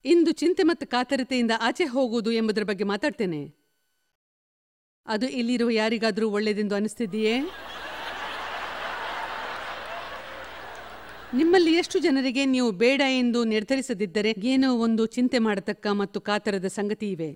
ಇಂದು ಚಿಂತೆ ಮತ್ತು ಕಾತರತೆಯಿಂದ ಆಚೆ ಹೋಗುವುದು ಎಂಬುದರ ಬಗ್ಗೆ ಮಾತಾಡ್ತೇನೆ ಅದು ಇಲ್ಲಿರುವ ಯಾರಿಗಾದರೂ ಒಳ್ಳೆಯದೆಂದು ಅನಿಸ್ತಿದೆಯೇ ನಿಮ್ಮಲ್ಲಿ ಎಷ್ಟು ಜನರಿಗೆ ನೀವು ಬೇಡ ಎಂದು ನಿರ್ಧರಿಸದಿದ್ದರೆ ಏನೋ ಒಂದು ಚಿಂತೆ ಮಾಡತಕ್ಕ ಮತ್ತು ಕಾತರದ ಸಂಗತಿ ಇವೆ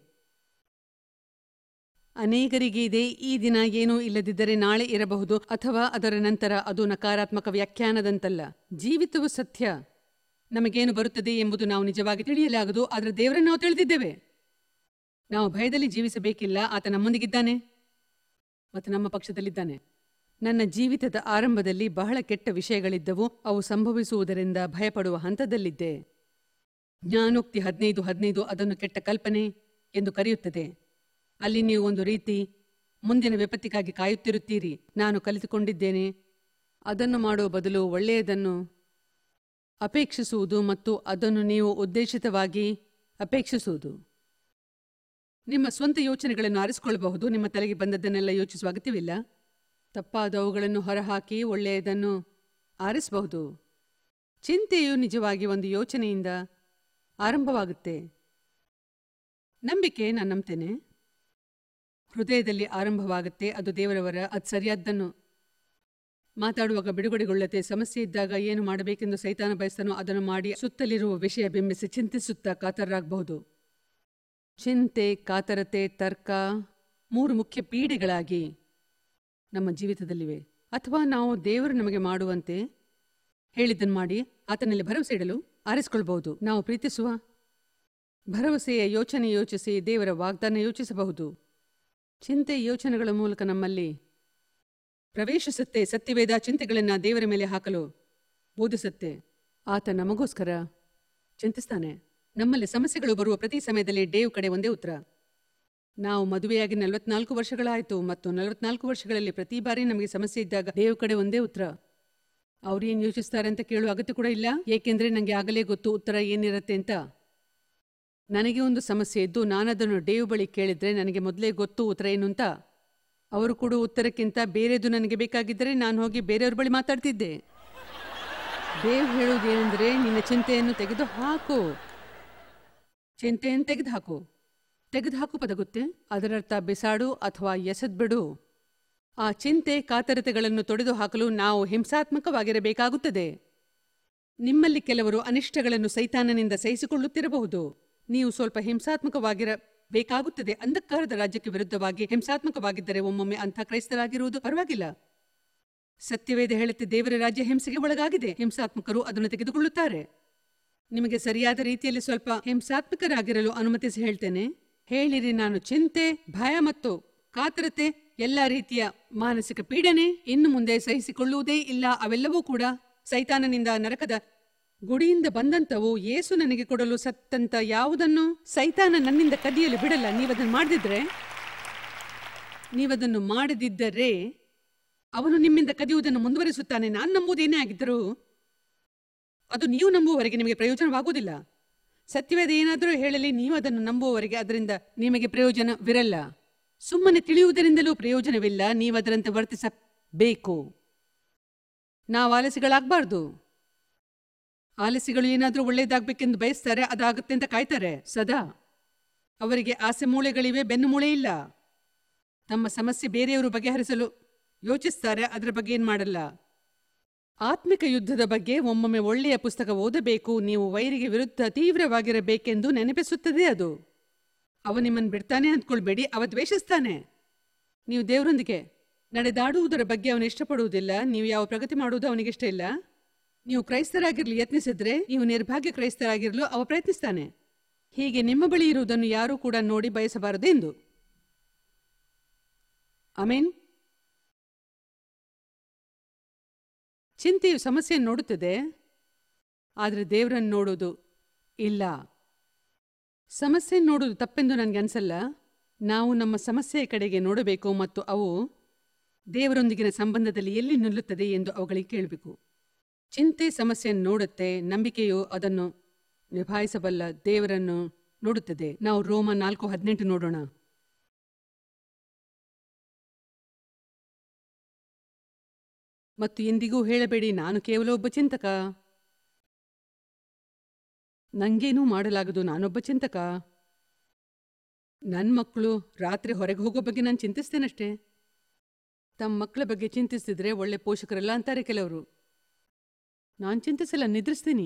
ಅನೇಕರಿಗೆ ಇದೆ ಈ ದಿನ ಏನೂ ಇಲ್ಲದಿದ್ದರೆ ನಾಳೆ ಇರಬಹುದು ಅಥವಾ ಅದರ ನಂತರ ಅದು ನಕಾರಾತ್ಮಕ ವ್ಯಾಖ್ಯಾನದಂತಲ್ಲ ಜೀವಿತವು ಸತ್ಯ ನಮಗೇನು ಬರುತ್ತದೆ ಎಂಬುದು ನಾವು ನಿಜವಾಗಿ ತಿಳಿಯಲಾಗದು ಆದರೆ ದೇವರನ್ನು ನಾವು ತಿಳಿದಿದ್ದೇವೆ ನಾವು ಭಯದಲ್ಲಿ ಜೀವಿಸಬೇಕಿಲ್ಲ ಆತ ನಮ್ಮೊಂದಿಗಿದ್ದಾನೆ ಮತ್ತು ನಮ್ಮ ಪಕ್ಷದಲ್ಲಿದ್ದಾನೆ ನನ್ನ ಜೀವಿತದ ಆರಂಭದಲ್ಲಿ ಬಹಳ ಕೆಟ್ಟ ವಿಷಯಗಳಿದ್ದವು ಅವು ಸಂಭವಿಸುವುದರಿಂದ ಭಯಪಡುವ ಹಂತದಲ್ಲಿದ್ದೆ ಜ್ಞಾನೋಕ್ತಿ ಹದಿನೈದು ಹದಿನೈದು ಅದನ್ನು ಕೆಟ್ಟ ಕಲ್ಪನೆ ಎಂದು ಕರೆಯುತ್ತದೆ ಅಲ್ಲಿ ನೀವು ಒಂದು ರೀತಿ ಮುಂದಿನ ವಿಪತ್ತಿಗಾಗಿ ಕಾಯುತ್ತಿರುತ್ತೀರಿ ನಾನು ಕಲಿತುಕೊಂಡಿದ್ದೇನೆ ಅದನ್ನು ಮಾಡುವ ಬದಲು ಒಳ್ಳೆಯದನ್ನು ಅಪೇಕ್ಷಿಸುವುದು ಮತ್ತು ಅದನ್ನು ನೀವು ಉದ್ದೇಶಿತವಾಗಿ ಅಪೇಕ್ಷಿಸುವುದು ನಿಮ್ಮ ಸ್ವಂತ ಯೋಚನೆಗಳನ್ನು ಆರಿಸಿಕೊಳ್ಳಬಹುದು ನಿಮ್ಮ ತಲೆಗೆ ಬಂದದ್ದನ್ನೆಲ್ಲ ಯೋಚಿಸುವ ಅಗತ್ಯವಿಲ್ಲ ತಪ್ಪಾದವುಗಳನ್ನು ಹೊರಹಾಕಿ ಒಳ್ಳೆಯದನ್ನು ಆರಿಸಬಹುದು ಚಿಂತೆಯು ನಿಜವಾಗಿ ಒಂದು ಯೋಚನೆಯಿಂದ ಆರಂಭವಾಗುತ್ತೆ ನಂಬಿಕೆ ನಾನು ನಂಬ್ತೇನೆ ಹೃದಯದಲ್ಲಿ ಆರಂಭವಾಗುತ್ತೆ ಅದು ದೇವರವರ ಅದು ಸರಿಯಾದ್ದನ್ನು ಮಾತಾಡುವಾಗ ಬಿಡುಗಡೆಗೊಳ್ಳದೆ ಸಮಸ್ಯೆ ಇದ್ದಾಗ ಏನು ಮಾಡಬೇಕೆಂದು ಸೈತಾನ ಬಯಸ್ತಾನೋ ಅದನ್ನು ಮಾಡಿ ಸುತ್ತಲಿರುವ ವಿಷಯ ಬಿಂಬಿಸಿ ಚಿಂತಿಸುತ್ತಾ ಕಾತರರಾಗಬಹುದು ಚಿಂತೆ ಕಾತರತೆ ತರ್ಕ ಮೂರು ಮುಖ್ಯ ಪೀಡೆಗಳಾಗಿ ನಮ್ಮ ಜೀವಿತದಲ್ಲಿವೆ ಅಥವಾ ನಾವು ದೇವರು ನಮಗೆ ಮಾಡುವಂತೆ ಹೇಳಿದ್ದನ್ನು ಮಾಡಿ ಆತನಲ್ಲಿ ಭರವಸೆ ಇಡಲು ಆರಿಸಿಕೊಳ್ಬಹುದು ನಾವು ಪ್ರೀತಿಸುವ ಭರವಸೆಯ ಯೋಚನೆ ಯೋಚಿಸಿ ದೇವರ ವಾಗ್ದಾನ ಯೋಚಿಸಬಹುದು ಚಿಂತೆ ಯೋಚನೆಗಳ ಮೂಲಕ ನಮ್ಮಲ್ಲಿ ಪ್ರವೇಶಿಸುತ್ತೆ ಸತ್ಯವೇದ ಚಿಂತೆಗಳನ್ನು ದೇವರ ಮೇಲೆ ಹಾಕಲು ಬೋಧಿಸುತ್ತೆ ಆತ ನಮಗೋಸ್ಕರ ಚಿಂತಿಸ್ತಾನೆ ನಮ್ಮಲ್ಲಿ ಸಮಸ್ಯೆಗಳು ಬರುವ ಪ್ರತಿ ಸಮಯದಲ್ಲಿ ಡೇವ್ ಕಡೆ ಒಂದೇ ಉತ್ತರ ನಾವು ಮದುವೆಯಾಗಿ ನಲವತ್ನಾಲ್ಕು ವರ್ಷಗಳಾಯಿತು ಮತ್ತು ನಲವತ್ನಾಲ್ಕು ವರ್ಷಗಳಲ್ಲಿ ಪ್ರತಿ ಬಾರಿ ನಮಗೆ ಸಮಸ್ಯೆ ಇದ್ದಾಗ ದೇವ್ ಕಡೆ ಒಂದೇ ಉತ್ತರ ಅವ್ರು ಏನು ಯೋಚಿಸ್ತಾರೆ ಅಂತ ಕೇಳುವ ಅಗತ್ಯ ಕೂಡ ಇಲ್ಲ ಏಕೆಂದ್ರೆ ನನಗೆ ಆಗಲೇ ಗೊತ್ತು ಉತ್ತರ ಏನಿರುತ್ತೆ ಅಂತ ನನಗೆ ಒಂದು ಸಮಸ್ಯೆ ಇದ್ದು ನಾನದನ್ನು ಡೇವ್ ಬಳಿ ಕೇಳಿದ್ರೆ ನನಗೆ ಮೊದಲೇ ಗೊತ್ತು ಉತ್ತರ ಏನು ಅಂತ ಅವರು ಕೊಡುವ ಉತ್ತರಕ್ಕಿಂತ ಬೇರೆದು ನನಗೆ ಬೇಕಾಗಿದ್ದರೆ ನಾನು ಹೋಗಿ ಬೇರೆಯವ್ರ ಬಳಿ ಮಾತಾಡ್ತಿದ್ದೆ ದೇವ್ ಹೇಳುವುದೇನೆಂದರೆ ನಿನ್ನ ಚಿಂತೆಯನ್ನು ತೆಗೆದು ಹಾಕು ಚಿಂತೆಯನ್ನು ತೆಗೆದು ಹಾಕು ತೆಗೆದು ಹಾಕು ಪದ ಗೊತ್ತೇ ಅದರರ್ಥ ಬಿಸಾಡು ಅಥವಾ ಎಸೆದ್ಬಿಡು ಆ ಚಿಂತೆ ಕಾತರತೆಗಳನ್ನು ತೊಡೆದು ಹಾಕಲು ನಾವು ಹಿಂಸಾತ್ಮಕವಾಗಿರಬೇಕಾಗುತ್ತದೆ ನಿಮ್ಮಲ್ಲಿ ಕೆಲವರು ಅನಿಷ್ಟಗಳನ್ನು ಸೈತಾನನಿಂದ ಸಹಿಸಿಕೊಳ್ಳುತ್ತಿರಬಹುದು ನೀವು ಸ್ವಲ್ಪ ಹಿಂಸಾತ್ಮಕವಾಗಿರಬೇಕಾಗುತ್ತದೆ ಅಂಧಕಾರದ ರಾಜ್ಯಕ್ಕೆ ವಿರುದ್ಧವಾಗಿ ಹಿಂಸಾತ್ಮಕವಾಗಿದ್ದರೆ ಒಮ್ಮೊಮ್ಮೆ ಅಂಥ ಕ್ರೈಸ್ತರಾಗಿರುವುದು ಪರವಾಗಿಲ್ಲ ಸತ್ಯವೇದ ಹೇಳುತ್ತೆ ದೇವರ ರಾಜ್ಯ ಹಿಂಸೆಗೆ ಒಳಗಾಗಿದೆ ಹಿಂಸಾತ್ಮಕರು ಅದನ್ನು ತೆಗೆದುಕೊಳ್ಳುತ್ತಾರೆ ನಿಮಗೆ ಸರಿಯಾದ ರೀತಿಯಲ್ಲಿ ಸ್ವಲ್ಪ ಹಿಂಸಾತ್ಮಕರಾಗಿರಲು ಅನುಮತಿಸಿ ಹೇಳ್ತೇನೆ ಹೇಳಿರಿ ನಾನು ಚಿಂತೆ ಭಯ ಮತ್ತು ಕಾತರತೆ ಎಲ್ಲ ರೀತಿಯ ಮಾನಸಿಕ ಪೀಡನೆ ಇನ್ನು ಮುಂದೆ ಸಹಿಸಿಕೊಳ್ಳುವುದೇ ಇಲ್ಲ ಅವೆಲ್ಲವೂ ಕೂಡ ಸೈತಾನನಿಂದ ನರಕದ ಗುಡಿಯಿಂದ ಬಂದಂತವು ಏಸು ನನಗೆ ಕೊಡಲು ಸತ್ತಂತ ಯಾವುದನ್ನು ಸೈತಾನ ನನ್ನಿಂದ ಕದಿಯಲು ಬಿಡಲ್ಲ ನೀವದನ್ನು ಮಾಡದಿದ್ರೆ ನೀವದನ್ನು ಮಾಡದಿದ್ದರೆ ಅವನು ನಿಮ್ಮಿಂದ ಕದಿಯುವುದನ್ನು ಮುಂದುವರಿಸುತ್ತಾನೆ ನಾನು ನಂಬುವುದೇನೇ ಆಗಿದ್ದರೂ ಅದು ನೀವು ನಂಬುವವರೆಗೆ ನಿಮಗೆ ಪ್ರಯೋಜನವಾಗುವುದಿಲ್ಲ ಸತ್ಯವೇದ ಏನಾದರೂ ಹೇಳಲಿ ನೀವು ಅದನ್ನು ನಂಬುವವರೆಗೆ ಅದರಿಂದ ನಿಮಗೆ ಪ್ರಯೋಜನವಿರಲ್ಲ ಸುಮ್ಮನೆ ತಿಳಿಯುವುದರಿಂದಲೂ ಪ್ರಯೋಜನವಿಲ್ಲ ನೀವು ಅದರಂತೆ ವರ್ತಿಸಬೇಕು ನಾವು ಆಲಸಿಗಳಾಗಬಾರ್ದು ಆಲಸಿಗಳು ಏನಾದರೂ ಒಳ್ಳೆಯದಾಗಬೇಕೆಂದು ಬಯಸ್ತಾರೆ ಅದಾಗುತ್ತೆ ಅಂತ ಕಾಯ್ತಾರೆ ಸದಾ ಅವರಿಗೆ ಆಸೆ ಮೂಳೆಗಳಿವೆ ಬೆನ್ನು ಮೂಳೆ ಇಲ್ಲ ತಮ್ಮ ಸಮಸ್ಯೆ ಬೇರೆಯವರು ಬಗೆಹರಿಸಲು ಯೋಚಿಸ್ತಾರೆ ಅದರ ಬಗ್ಗೆ ಏನು ಮಾಡಲ್ಲ ಆತ್ಮಿಕ ಯುದ್ಧದ ಬಗ್ಗೆ ಒಮ್ಮೊಮ್ಮೆ ಒಳ್ಳೆಯ ಪುಸ್ತಕ ಓದಬೇಕು ನೀವು ವೈರಿಗೆ ವಿರುದ್ಧ ತೀವ್ರವಾಗಿರಬೇಕೆಂದು ನೆನಪಿಸುತ್ತದೆ ಅದು ಅವ ನಿಮ್ಮನ್ನು ಬಿಡ್ತಾನೆ ಅಂದ್ಕೊಳ್ಬೇಡಿ ಅವ ದ್ವೇಷಿಸ್ತಾನೆ ನೀವು ದೇವರೊಂದಿಗೆ ನಡೆದಾಡುವುದರ ಬಗ್ಗೆ ಅವನು ಇಷ್ಟಪಡುವುದಿಲ್ಲ ನೀವು ಯಾವ ಪ್ರಗತಿ ಮಾಡುವುದು ಅವನಿಗೆ ಇಷ್ಟ ಇಲ್ಲ ನೀವು ಕ್ರೈಸ್ತರಾಗಿರಲು ಯತ್ನಿಸಿದ್ರೆ ನೀವು ನಿರ್ಭಾಗ್ಯ ಕ್ರೈಸ್ತರಾಗಿರಲು ಅವ ಪ್ರಯತ್ನಿಸ್ತಾನೆ ಹೀಗೆ ನಿಮ್ಮ ಬಳಿ ಇರುವುದನ್ನು ಯಾರೂ ಕೂಡ ನೋಡಿ ಬಯಸಬಾರದೆಂದು ಆಮೇನ್ ಚಿಂತೆಯು ಸಮಸ್ಯೆಯನ್ನು ನೋಡುತ್ತದೆ ಆದರೆ ದೇವರನ್ನು ನೋಡೋದು ಇಲ್ಲ ಸಮಸ್ಯೆ ನೋಡೋದು ತಪ್ಪೆಂದು ನನಗೆ ಅನ್ಸಲ್ಲ ನಾವು ನಮ್ಮ ಸಮಸ್ಯೆಯ ಕಡೆಗೆ ನೋಡಬೇಕು ಮತ್ತು ಅವು ದೇವರೊಂದಿಗಿನ ಸಂಬಂಧದಲ್ಲಿ ಎಲ್ಲಿ ನಿಲ್ಲುತ್ತದೆ ಎಂದು ಅವುಗಳಿಗೆ ಕೇಳಬೇಕು ಚಿಂತೆ ಸಮಸ್ಯೆಯನ್ನು ನೋಡುತ್ತೆ ನಂಬಿಕೆಯು ಅದನ್ನು ನಿಭಾಯಿಸಬಲ್ಲ ದೇವರನ್ನು ನೋಡುತ್ತದೆ ನಾವು ರೋಮ ನಾಲ್ಕು ಹದಿನೆಂಟು ನೋಡೋಣ ಮತ್ತು ಎಂದಿಗೂ ಹೇಳಬೇಡಿ ನಾನು ಕೇವಲ ಒಬ್ಬ ಚಿಂತಕ ನಂಗೇನೂ ಮಾಡಲಾಗದು ನಾನೊಬ್ಬ ಚಿಂತಕ ನನ್ನ ಮಕ್ಕಳು ರಾತ್ರಿ ಹೊರಗೆ ಹೋಗೋ ಬಗ್ಗೆ ನಾನು ಚಿಂತಿಸ್ತೇನಷ್ಟೇ ತಮ್ಮ ಮಕ್ಕಳ ಬಗ್ಗೆ ಚಿಂತಿಸ್ತಿದ್ರೆ ಒಳ್ಳೆ ಪೋಷಕರಲ್ಲ ಅಂತಾರೆ ಕೆಲವರು ನಾನು ಚಿಂತಿಸಲ್ಲ ನಿದ್ರಿಸ್ತೀನಿ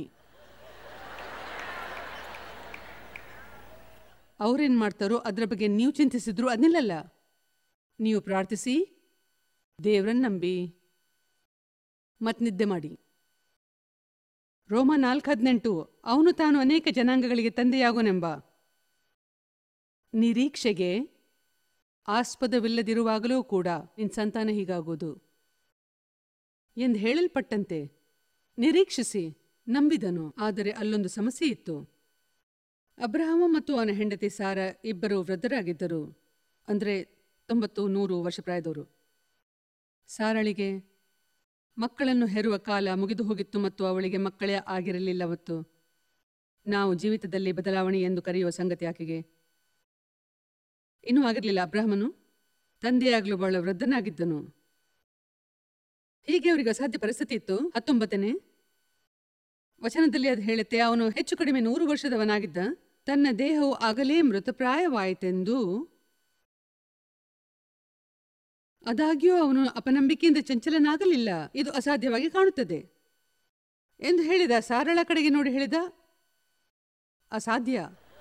ಅವ್ರೇನ್ ಮಾಡ್ತಾರೋ ಅದ್ರ ಬಗ್ಗೆ ನೀವು ಚಿಂತಿಸಿದ್ರು ಅದನ್ನಿಲ್ಲಲ್ಲ ನೀವು ಪ್ರಾರ್ಥಿಸಿ ದೇವ್ರನ್ನ ನಂಬಿ ಮತ್ ನಿದ್ದೆ ಮಾಡಿ ರೋಮ ನಾಲ್ಕು ಹದಿನೆಂಟು ಅವನು ತಾನು ಅನೇಕ ಜನಾಂಗಗಳಿಗೆ ತಂದೆಯಾಗೋನೆಂಬ ನಿರೀಕ್ಷೆಗೆ ಆಸ್ಪದವಿಲ್ಲದಿರುವಾಗಲೂ ಕೂಡ ನಿನ್ ಸಂತಾನ ಹೀಗಾಗೋದು ಎಂದು ಹೇಳಲ್ಪಟ್ಟಂತೆ ನಿರೀಕ್ಷಿಸಿ ನಂಬಿದನು ಆದರೆ ಅಲ್ಲೊಂದು ಸಮಸ್ಯೆ ಇತ್ತು ಅಬ್ರಹಾಮ ಮತ್ತು ಅವನ ಹೆಂಡತಿ ಸಾರ ಇಬ್ಬರು ವೃದ್ಧರಾಗಿದ್ದರು ಅಂದರೆ ತೊಂಬತ್ತು ನೂರು ವರ್ಷ ಪ್ರಾಯದವರು ಸಾರಳಿಗೆ ಮಕ್ಕಳನ್ನು ಹೆರುವ ಕಾಲ ಮುಗಿದು ಹೋಗಿತ್ತು ಮತ್ತು ಅವಳಿಗೆ ಮಕ್ಕಳೇ ಆಗಿರಲಿಲ್ಲವತ್ತು ನಾವು ಜೀವಿತದಲ್ಲಿ ಬದಲಾವಣೆ ಎಂದು ಕರೆಯುವ ಸಂಗತಿ ಆಕೆಗೆ ಇನ್ನೂ ಆಗಿರಲಿಲ್ಲ ಅಬ್ರಹಮನು ತಂದೆಯಾಗಲು ಬಹಳ ವೃದ್ಧನಾಗಿದ್ದನು ಹೀಗೆ ಅವರಿಗೆ ಅಸಾಧ್ಯ ಪರಿಸ್ಥಿತಿ ಇತ್ತು ಹತ್ತೊಂಬತ್ತನೇ ವಚನದಲ್ಲಿ ಅದು ಹೇಳುತ್ತೆ ಅವನು ಹೆಚ್ಚು ಕಡಿಮೆ ನೂರು ವರ್ಷದವನಾಗಿದ್ದ ತನ್ನ ದೇಹವು ಆಗಲೇ ಮೃತಪ್ರಾಯವಾಯಿತೆಂದು ಆದಾಗ್ಯೂ ಅವನು ಅಪನಂಬಿಕೆಯಿಂದ ಚಂಚಲನಾಗಲಿಲ್ಲ ಇದು ಅಸಾಧ್ಯವಾಗಿ ಕಾಣುತ್ತದೆ ಎಂದು ಹೇಳಿದ ಸಾರಳ ಕಡೆಗೆ ನೋಡಿ ಹೇಳಿದ ಅಸಾಧ್ಯ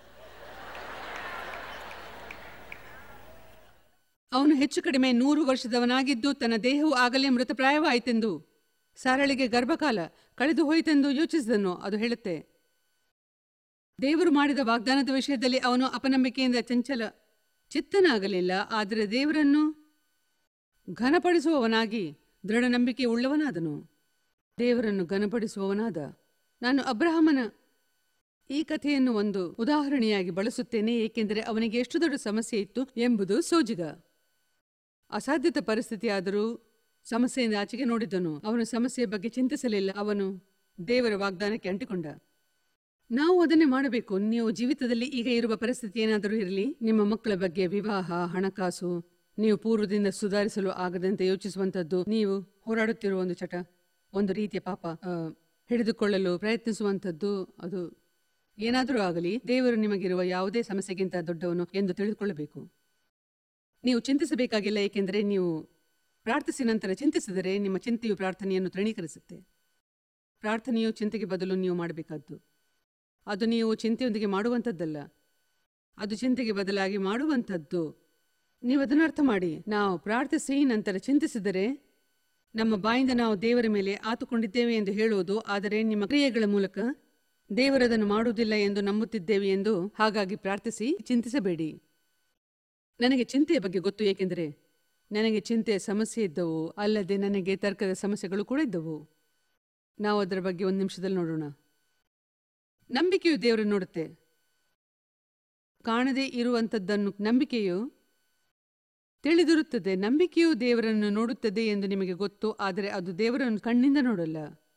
ಅವನು ಹೆಚ್ಚು ಕಡಿಮೆ ನೂರು ವರ್ಷದವನಾಗಿದ್ದು ತನ್ನ ದೇಹವು ಆಗಲೇ ಮೃತಪ್ರಾಯವಾಯಿತೆಂದು ಸಾರಳಿಗೆ ಗರ್ಭಕಾಲ ಕಳೆದು ಹೋಯಿತೆಂದು ಯೋಚಿಸಿದನು ಅದು ಹೇಳುತ್ತೆ ದೇವರು ಮಾಡಿದ ವಾಗ್ದಾನದ ವಿಷಯದಲ್ಲಿ ಅವನು ಅಪನಂಬಿಕೆಯಿಂದ ಚಂಚಲ ಚಿತ್ತನಾಗಲಿಲ್ಲ ಆದರೆ ದೇವರನ್ನು ಘನಪಡಿಸುವವನಾಗಿ ದೃಢ ನಂಬಿಕೆ ಉಳ್ಳವನಾದನು ದೇವರನ್ನು ಘನಪಡಿಸುವವನಾದ ನಾನು ಅಬ್ರಹಾಮನ ಈ ಕಥೆಯನ್ನು ಒಂದು ಉದಾಹರಣೆಯಾಗಿ ಬಳಸುತ್ತೇನೆ ಏಕೆಂದರೆ ಅವನಿಗೆ ಎಷ್ಟು ದೊಡ್ಡ ಸಮಸ್ಯೆ ಇತ್ತು ಎಂಬುದು ಸೋಜಿಗ ಅಸಾಧ್ಯತ ಪರಿಸ್ಥಿತಿ ಆದರೂ ಸಮಸ್ಯೆಯಿಂದ ಆಚೆಗೆ ನೋಡಿದನು ಅವನು ಸಮಸ್ಯೆಯ ಬಗ್ಗೆ ಚಿಂತಿಸಲಿಲ್ಲ ಅವನು ದೇವರ ವಾಗ್ದಾನಕ್ಕೆ ಅಂಟಿಕೊಂಡ ನಾವು ಅದನ್ನೇ ಮಾಡಬೇಕು ನೀವು ಜೀವಿತದಲ್ಲಿ ಈಗ ಇರುವ ಪರಿಸ್ಥಿತಿ ಏನಾದರೂ ಇರಲಿ ನಿಮ್ಮ ಮಕ್ಕಳ ಬಗ್ಗೆ ವಿವಾಹ ಹಣಕಾಸು ನೀವು ಪೂರ್ವದಿಂದ ಸುಧಾರಿಸಲು ಆಗದಂತೆ ಯೋಚಿಸುವಂಥದ್ದು ನೀವು ಹೋರಾಡುತ್ತಿರುವ ಒಂದು ಚಟ ಒಂದು ರೀತಿಯ ಪಾಪ ಆ, ಹಿಡಿದುಕೊಳ್ಳಲು ಪ್ರಯತ್ನಿಸುವಂಥದ್ದು ಅದು ಏನಾದರೂ ಆಗಲಿ ದೇವರು ನಿಮಗಿರುವ ಯಾವುದೇ ಸಮಸ್ಯೆಗಿಂತ ದೊಡ್ಡವನು ಎಂದು ತಿಳಿದುಕೊಳ್ಳಬೇಕು ನೀವು ಚಿಂತಿಸಬೇಕಾಗಿಲ್ಲ ಏಕೆಂದರೆ ನೀವು ಪ್ರಾರ್ಥಿಸಿ ನಂತರ ಚಿಂತಿಸಿದರೆ ನಿಮ್ಮ ಚಿಂತೆಯು ಪ್ರಾರ್ಥನೆಯನ್ನು ತೃಣೀಕರಿಸುತ್ತೆ ಪ್ರಾರ್ಥನೆಯು ಚಿಂತೆಗೆ ಬದಲು ನೀವು ಮಾಡಬೇಕಾದ್ದು ಅದು ನೀವು ಚಿಂತೆಯೊಂದಿಗೆ ಮಾಡುವಂಥದ್ದಲ್ಲ ಅದು ಚಿಂತೆಗೆ ಬದಲಾಗಿ ಮಾಡುವಂಥದ್ದು ನೀವು ಅದನ್ನು ಅರ್ಥ ಮಾಡಿ ನಾವು ಪ್ರಾರ್ಥಿಸಿ ನಂತರ ಚಿಂತಿಸಿದರೆ ನಮ್ಮ ಬಾಯಿಂದ ನಾವು ದೇವರ ಮೇಲೆ ಆತುಕೊಂಡಿದ್ದೇವೆ ಎಂದು ಹೇಳುವುದು ಆದರೆ ನಿಮ್ಮ ಕ್ರಿಯೆಗಳ ಮೂಲಕ ದೇವರದನ್ನು ಮಾಡುವುದಿಲ್ಲ ಎಂದು ನಂಬುತ್ತಿದ್ದೇವೆ ಎಂದು ಹಾಗಾಗಿ ಪ್ರಾರ್ಥಿಸಿ ಚಿಂತಿಸಬೇಡಿ ನನಗೆ ಚಿಂತೆಯ ಬಗ್ಗೆ ಗೊತ್ತು ಏಕೆಂದರೆ ನನಗೆ ಚಿಂತೆಯ ಸಮಸ್ಯೆ ಇದ್ದವು ಅಲ್ಲದೆ ನನಗೆ ತರ್ಕದ ಸಮಸ್ಯೆಗಳು ಕೂಡ ಇದ್ದವು ನಾವು ಅದರ ಬಗ್ಗೆ ಒಂದು ನಿಮಿಷದಲ್ಲಿ ನೋಡೋಣ ನಂಬಿಕೆಯು ದೇವರನ್ನು ನೋಡುತ್ತೆ ಕಾಣದೇ ಇರುವಂಥದ್ದನ್ನು ನಂಬಿಕೆಯು ತಿಳಿದಿರುತ್ತದೆ ನಂಬಿಕೆಯು ದೇವರನ್ನು ನೋಡುತ್ತದೆ ಎಂದು ನಿಮಗೆ ಗೊತ್ತು ಆದರೆ ಅದು ದೇವರನ್ನು ಕಣ್ಣಿಂದ ನೋಡಲ್ಲ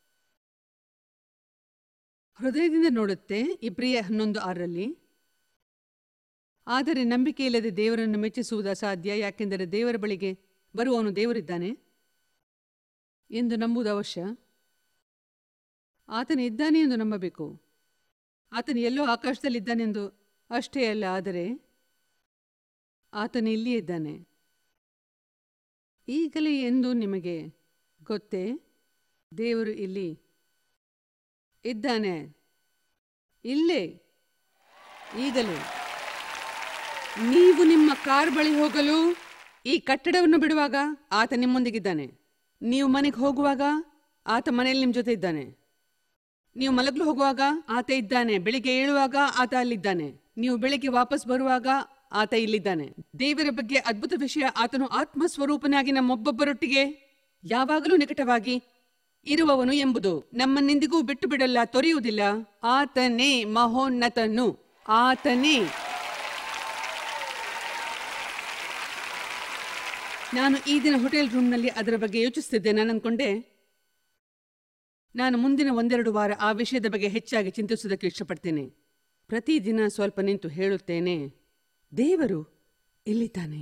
ಹೃದಯದಿಂದ ನೋಡುತ್ತೆ ಇಬ್ರಿಯ ಹನ್ನೊಂದು ಆರರಲ್ಲಿ ಆದರೆ ನಂಬಿಕೆ ಇಲ್ಲದೆ ದೇವರನ್ನು ಮೆಚ್ಚಿಸುವುದು ಅಸಾಧ್ಯ ಯಾಕೆಂದರೆ ದೇವರ ಬಳಿಗೆ ಬರುವವನು ದೇವರಿದ್ದಾನೆ ಎಂದು ನಂಬುವುದು ಅವಶ್ಯ ಆತನು ಇದ್ದಾನೆ ಎಂದು ನಂಬಬೇಕು ಆತನು ಎಲ್ಲೋ ಆಕಾಶದಲ್ಲಿದ್ದಾನೆಂದು ಅಷ್ಟೇ ಅಲ್ಲ ಆದರೆ ಆತನು ಇಲ್ಲಿಯೇ ಇದ್ದಾನೆ ಈಗಲೇ ಎಂದು ನಿಮಗೆ ಗೊತ್ತೇ ದೇವರು ಇಲ್ಲಿ ಇದ್ದಾನೆ ಇಲ್ಲೇ ಈಗಲೇ ನೀವು ನಿಮ್ಮ ಕಾರ್ ಬಳಿ ಹೋಗಲು ಈ ಕಟ್ಟಡವನ್ನು ಬಿಡುವಾಗ ಆತ ನಿಮ್ಮೊಂದಿಗಿದ್ದಾನೆ ನೀವು ಮನೆಗೆ ಹೋಗುವಾಗ ಆತ ಮನೆಯಲ್ಲಿ ನಿಮ್ಮ ಜೊತೆ ಇದ್ದಾನೆ ನೀವು ಮಲಗಲು ಹೋಗುವಾಗ ಆತ ಇದ್ದಾನೆ ಬೆಳಿಗ್ಗೆ ಏಳುವಾಗ ಆತ ಅಲ್ಲಿದ್ದಾನೆ ನೀವು ಬೆಳಿಗ್ಗೆ ವಾಪಸ್ ಬರುವಾಗ ಆತ ಇಲ್ಲಿದ್ದಾನೆ ದೇವರ ಬಗ್ಗೆ ಅದ್ಭುತ ವಿಷಯ ಆತನು ಆತ್ಮ ಸ್ವರೂಪನಾಗಿ ನಮ್ಮೊಬ್ಬೊಬ್ಬರೊಟ್ಟಿಗೆ ಯಾವಾಗಲೂ ನಿಕಟವಾಗಿ ಇರುವವನು ಎಂಬುದು ನಮ್ಮನ್ನೆಂದಿಗೂ ಬಿಟ್ಟು ಬಿಡಲ್ಲ ತೊರೆಯುವುದಿಲ್ಲ ಆತನೇ ಮಹೋನ್ನತನು ಆತನೇ ನಾನು ಈ ದಿನ ಹೋಟೆಲ್ ರೂಮ್ನಲ್ಲಿ ಅದರ ಬಗ್ಗೆ ಯೋಚಿಸ್ತಿದ್ದೆ ನಾನು ಅನ್ಕೊಂಡೆ ನಾನು ಮುಂದಿನ ಒಂದೆರಡು ವಾರ ಆ ವಿಷಯದ ಬಗ್ಗೆ ಹೆಚ್ಚಾಗಿ ಚಿಂತಿಸೋದಕ್ಕೆ ಇಷ್ಟಪಡ್ತೇನೆ ಪ್ರತಿದಿನ ಸ್ವಲ್ಪ ನಿಂತು ಹೇಳುತ್ತೇನೆ ದೇವರು ಇಲ್ಲಿದ್ದಾನೆ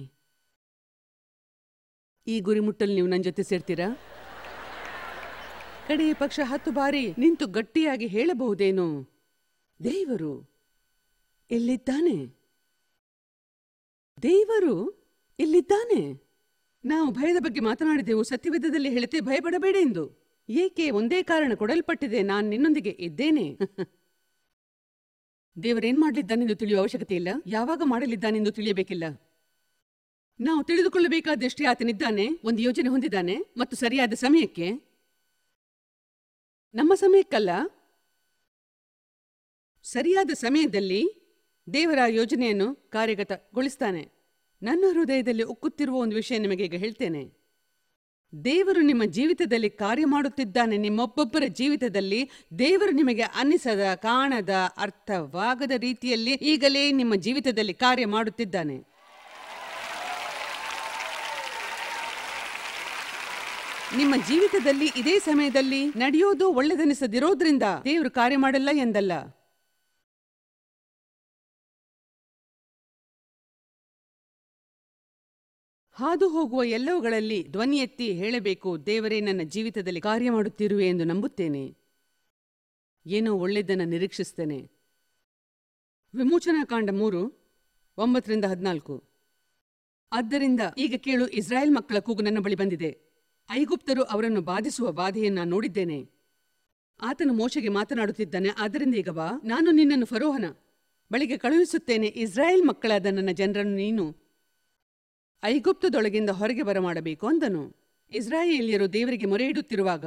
ಈ ಗುರಿ ಮುಟ್ಟಲು ನೀವು ನನ್ನ ಜೊತೆ ಸೇರ್ತೀರಾ ಕಡೆಯ ಪಕ್ಷ ಹತ್ತು ಬಾರಿ ನಿಂತು ಗಟ್ಟಿಯಾಗಿ ಹೇಳಬಹುದೇನೋ ದೇವರು ಇಲ್ಲಿದ್ದಾನೆ ದೇವರು ಇಲ್ಲಿದ್ದಾನೆ ನಾವು ಭಯದ ಬಗ್ಗೆ ಮಾತನಾಡಿದೆವು ಸತ್ಯವೇದದಲ್ಲಿ ಹೇಳುತ್ತೆ ಭಯಪಡಬೇಡ ಎಂದು ಏಕೆ ಒಂದೇ ಕಾರಣ ಕೊಡಲ್ಪಟ್ಟಿದೆ ನಾನು ನಿನ್ನೊಂದಿಗೆ ಇದ್ದೇನೆ ದೇವರೇನ್ ಮಾಡಲಿದ್ದಾನೆಂದು ತಿಳಿಯುವ ಅವಶ್ಯಕತೆ ಇಲ್ಲ ಯಾವಾಗ ಮಾಡಲಿದ್ದಾನೆಂದು ತಿಳಿಯಬೇಕಿಲ್ಲ ನಾವು ತಿಳಿದುಕೊಳ್ಳಬೇಕಾದಷ್ಟೇ ಆತನಿದ್ದಾನೆ ಒಂದು ಯೋಜನೆ ಹೊಂದಿದ್ದಾನೆ ಮತ್ತು ಸರಿಯಾದ ಸಮಯಕ್ಕೆ ನಮ್ಮ ಸಮಯಕ್ಕಲ್ಲ ಸರಿಯಾದ ಸಮಯದಲ್ಲಿ ದೇವರ ಯೋಜನೆಯನ್ನು ಕಾರ್ಯಗತಗೊಳಿಸ್ತಾನೆ ನನ್ನ ಹೃದಯದಲ್ಲಿ ಉಕ್ಕುತ್ತಿರುವ ಒಂದು ವಿಷಯ ನಿಮಗೆ ಈಗ ಹೇಳ್ತೇನೆ ದೇವರು ನಿಮ್ಮ ಜೀವಿತದಲ್ಲಿ ಕಾರ್ಯ ಮಾಡುತ್ತಿದ್ದಾನೆ ನಿಮ್ಮೊಬ್ಬೊಬ್ಬರ ಜೀವಿತದಲ್ಲಿ ದೇವರು ನಿಮಗೆ ಅನ್ನಿಸದ ಕಾಣದ ಅರ್ಥವಾಗದ ರೀತಿಯಲ್ಲಿ ಈಗಲೇ ನಿಮ್ಮ ಜೀವಿತದಲ್ಲಿ ಕಾರ್ಯ ಮಾಡುತ್ತಿದ್ದಾನೆ ನಿಮ್ಮ ಜೀವಿತದಲ್ಲಿ ಇದೇ ಸಮಯದಲ್ಲಿ ನಡೆಯೋದು ಒಳ್ಳೆದನಿಸದಿರೋದ್ರಿಂದ ದೇವರು ಕಾರ್ಯ ಮಾಡಲ್ಲ ಎಂದಲ್ಲ ಹಾದು ಹೋಗುವ ಎಲ್ಲವುಗಳಲ್ಲಿ ಧ್ವನಿ ಎತ್ತಿ ಹೇಳಬೇಕು ದೇವರೇ ನನ್ನ ಜೀವಿತದಲ್ಲಿ ಕಾರ್ಯ ಮಾಡುತ್ತಿರುವೆ ಎಂದು ನಂಬುತ್ತೇನೆ ಏನೋ ಒಳ್ಳೆಯದನ್ನು ನಿರೀಕ್ಷಿಸ್ತೇನೆ ವಿಮೋಚನಾ ಕಾಂಡ ಮೂರು ಒಂಬತ್ತರಿಂದ ಹದಿನಾಲ್ಕು ಆದ್ದರಿಂದ ಈಗ ಕೇಳು ಇಸ್ರಾಯೇಲ್ ಮಕ್ಕಳ ಕೂಗು ನನ್ನ ಬಳಿ ಬಂದಿದೆ ಐಗುಪ್ತರು ಅವರನ್ನು ಬಾಧಿಸುವ ಬಾಧೆಯನ್ನು ನಾನು ನೋಡಿದ್ದೇನೆ ಆತನು ಮೋಶೆಗೆ ಮಾತನಾಡುತ್ತಿದ್ದಾನೆ ಆದ್ದರಿಂದ ಈಗ ಬಾ ನಾನು ನಿನ್ನನ್ನು ಫರೋಹನ ಬಳಿಗೆ ಕಳುಹಿಸುತ್ತೇನೆ ಇಸ್ರಾಯೇಲ್ ಮಕ್ಕಳಾದ ನನ್ನ ಜನರನ್ನು ನೀನು ಐಗುಪ್ತದೊಳಗಿಂದ ಹೊರಗೆ ಬರಮಾಡಬೇಕು ಅಂದನು ಇಸ್ರಾಯೇಲಿಯರು ದೇವರಿಗೆ ಮೊರೆ ಇಡುತ್ತಿರುವಾಗ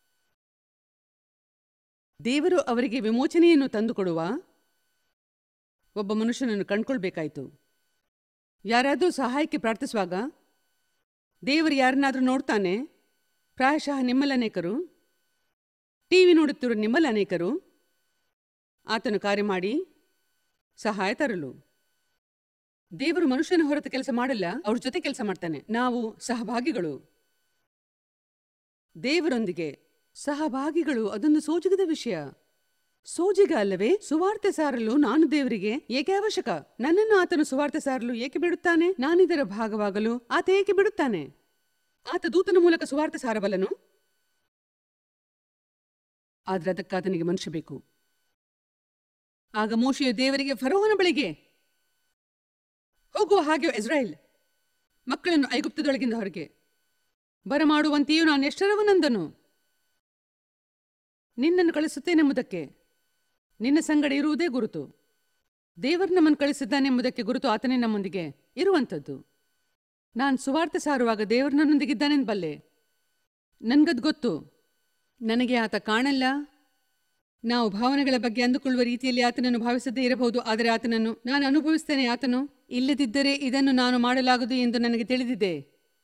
ದೇವರು ಅವರಿಗೆ ವಿಮೋಚನೆಯನ್ನು ತಂದುಕೊಡುವ ಒಬ್ಬ ಮನುಷ್ಯನನ್ನು ಕಂಡ್ಕೊಳ್ಬೇಕಾಯ್ತು ಯಾರಾದರೂ ಸಹಾಯಕ್ಕೆ ಪ್ರಾರ್ಥಿಸುವಾಗ ದೇವರು ಯಾರನ್ನಾದರೂ ನೋಡ್ತಾನೆ ಪ್ರಾಯಶಃ ನಿಮ್ಮಲ್ಲಿ ಅನೇಕರು ಟಿವಿ ನೋಡುತ್ತಿರುವ ನಿಮ್ಮಲ್ಲಿ ಅನೇಕರು ಆತನು ಕಾರ್ಯ ಮಾಡಿ ಸಹಾಯ ತರಲು ದೇವರು ಮನುಷ್ಯನ ಹೊರತು ಕೆಲಸ ಮಾಡಲ್ಲ ಅವ್ರ ಜೊತೆ ಕೆಲಸ ಮಾಡ್ತಾನೆ ನಾವು ಸಹಭಾಗಿಗಳು ದೇವರೊಂದಿಗೆ ಸಹಭಾಗಿಗಳು ಅದೊಂದು ಸೋಜಿಗದ ವಿಷಯ ಸೋಜಿಗ ಅಲ್ಲವೇ ಸುವಾರ್ತೆ ಸಾರಲು ನಾನು ದೇವರಿಗೆ ಏಕೆ ಅವಶ್ಯಕ ನನ್ನನ್ನು ಆತನು ಸುವಾರ್ತೆ ಸಾರಲು ಏಕೆ ಬಿಡುತ್ತಾನೆ ನಾನಿದರ ಭಾಗವಾಗಲು ಆತ ಏಕೆ ಬಿಡುತ್ತಾನೆ ಆತ ದೂತನ ಮೂಲಕ ಸುವಾರ್ತೆ ಸಾರಬಲ್ಲನು ಆದ್ರೆ ಅದಕ್ಕಾತನಿಗೆ ಮನುಷ್ಯ ಬೇಕು ಆಗ ಮೋಶೆಯು ದೇವರಿಗೆ ಫರೋಹನ ಬಳಿಗೆ ಹೋಗುವ ಹಾಗೆ ಇಸ್ರಾಯೇಲ್ ಮಕ್ಕಳನ್ನು ಐಗುಪ್ತದೊಳಗಿಂದ ಹೊರಗೆ ಬರಮಾಡುವಂತೆಯೂ ನಾನು ಎಷ್ಟರವನಂದನು ನಿನ್ನನ್ನು ಕಳಿಸುತ್ತೇನೆಂಬುದಕ್ಕೆ ನಿನ್ನ ಸಂಗಡ ಇರುವುದೇ ಗುರುತು ದೇವರು ನಮ್ಮನ್ನು ಕಳಿಸಿದ್ದಾನೆಂಬುದಕ್ಕೆ ಗುರುತು ಆತನೇ ನಮ್ಮೊಂದಿಗೆ ಇರುವಂಥದ್ದು ನಾನು ಸುವಾರ್ತೆ ಸಾರುವಾಗ ದೇವರು ನನ್ನೊಂದಿಗಿದ್ದಾನೆಂದು ಬಲ್ಲೆ ನನ್ಗದ್ ಗೊತ್ತು ನನಗೆ ಆತ ಕಾಣಲ್ಲ ನಾವು ಭಾವನೆಗಳ ಬಗ್ಗೆ ಅಂದುಕೊಳ್ಳುವ ರೀತಿಯಲ್ಲಿ ಆತನನ್ನು ಭಾವಿಸದೇ ಇರಬಹುದು ಆದರೆ ಆತನನ್ನು ನಾನು ಅನುಭವಿಸ್ತೇನೆ ಆತನು ಇಲ್ಲದಿದ್ದರೆ ಇದನ್ನು ನಾನು ಮಾಡಲಾಗದು ಎಂದು ನನಗೆ ತಿಳಿದಿದೆ